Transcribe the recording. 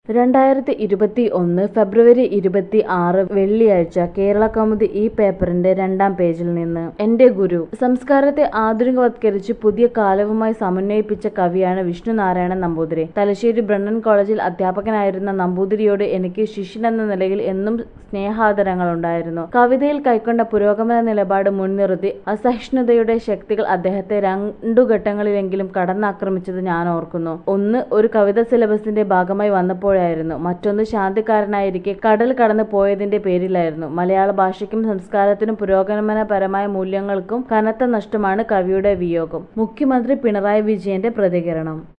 രണ്ടായിരത്തി ഇരുപത്തി ഒന്ന് ഫെബ്രുവരി ഇരുപത്തി ആറ് വെള്ളിയാഴ്ച കേരള കൗമുദി ഈ പേപ്പറിന്റെ രണ്ടാം പേജിൽ നിന്ന് എന്റെ ഗുരു സംസ്കാരത്തെ ആധുനികവത്കരിച്ച് പുതിയ കാലവുമായി സമന്വയിപ്പിച്ച കവിയാണ് വിഷ്ണു നാരായണൻ നമ്പൂതിരി തലശ്ശേരി ബ്രണ്ണൻ കോളേജിൽ അധ്യാപകനായിരുന്ന നമ്പൂതിരിയോട് എനിക്ക് ശിഷ്യനെന്ന നിലയിൽ എന്നും സ്നേഹാദരങ്ങളുണ്ടായിരുന്നു കവിതയിൽ കൈക്കൊണ്ട പുരോഗമന നിലപാട് മുൻനിർത്തി അസഹിഷ്ണുതയുടെ ശക്തികൾ അദ്ദേഹത്തെ രണ്ടു ഘട്ടങ്ങളിലെങ്കിലും കടന്നാക്രമിച്ചത് ഞാൻ ഓർക്കുന്നു ഒന്ന് ഒരു കവിത സിലബസിന്റെ ഭാഗമായി വന്നപ്പോഴായിരുന്നു മറ്റൊന്ന് ശാന്തിക്കാരനായിരിക്കെ കടൽ കടന്നു പോയതിന്റെ പേരിലായിരുന്നു മലയാള ഭാഷയ്ക്കും സംസ്കാരത്തിനും പുരോഗമനപരമായ മൂല്യങ്ങൾക്കും കനത്ത നഷ്ടമാണ് കവിയുടെ വിയോഗം മുഖ്യമന്ത്രി പിണറായി വിജയന്റെ പ്രതികരണം